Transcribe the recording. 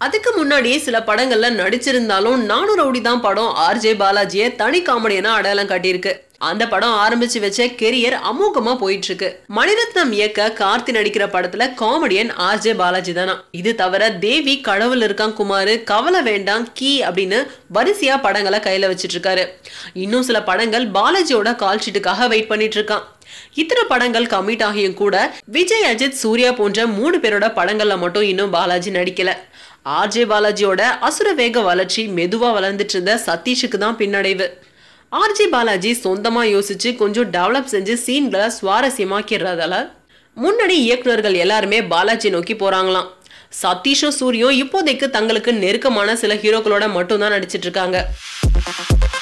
அதுக்கு முன்னாடியே சில படங்கள்ல நடிச்சிருந்தாலும் நானூறு ரவுடி தான் படம் ஆர்ஜே பாலாஜியை தனி காமெடியனா அடையாளம் காட்டியிருக்கு அந்த படம் ஆரம்பிச்சு வச்ச கெரியர் அமோகமா போயிட்டு இருக்கு மணிரத்னம் இயக்க கார்த்தி நடிக்கிற படத்துல காமெடியன் ஆர்ஜே பாலாஜி தானா இது தவிர தேவி கடவுள் இருக்கான் குமார் கவலை வேண்டாம் கீ அப்படின்னு வரிசையா படங்களை கையில வச்சிட்டு இருக்காரு இன்னும் சில படங்கள் பாலாஜியோட கால் ஷீட்டுக்காக வெயிட் பண்ணிட்டு இருக்கான் இத்தனை படங்கள் கமிட் ஆகியும் கூட விஜய் அஜித் சூர்யா போன்ற மூணு பேரோட படங்கள்ல மட்டும் இன்னும் பாலாஜி நடிக்கல ஆர்ஜே பாலாஜியோட அசுர வேக வளர்ச்சி மெதுவா வளர்ந்துட்டு இருந்த சதீஷுக்கு தான் பின்னடைவு ஆர்ஜே பாலாஜி சொந்தமா யோசிச்சு கொஞ்சம் டெவலப் செஞ்சு சீன்களை சுவாரஸ்யமாக்கிறதால முன்னாடி இயக்குனர்கள் எல்லாருமே பாலாஜி நோக்கி போறாங்களாம் சதீஷும் சூரியும் இப்போதைக்கு தங்களுக்கு நெருக்கமான சில ஹீரோக்களோட மட்டும்தான் நடிச்சிட்டு இருக்காங்க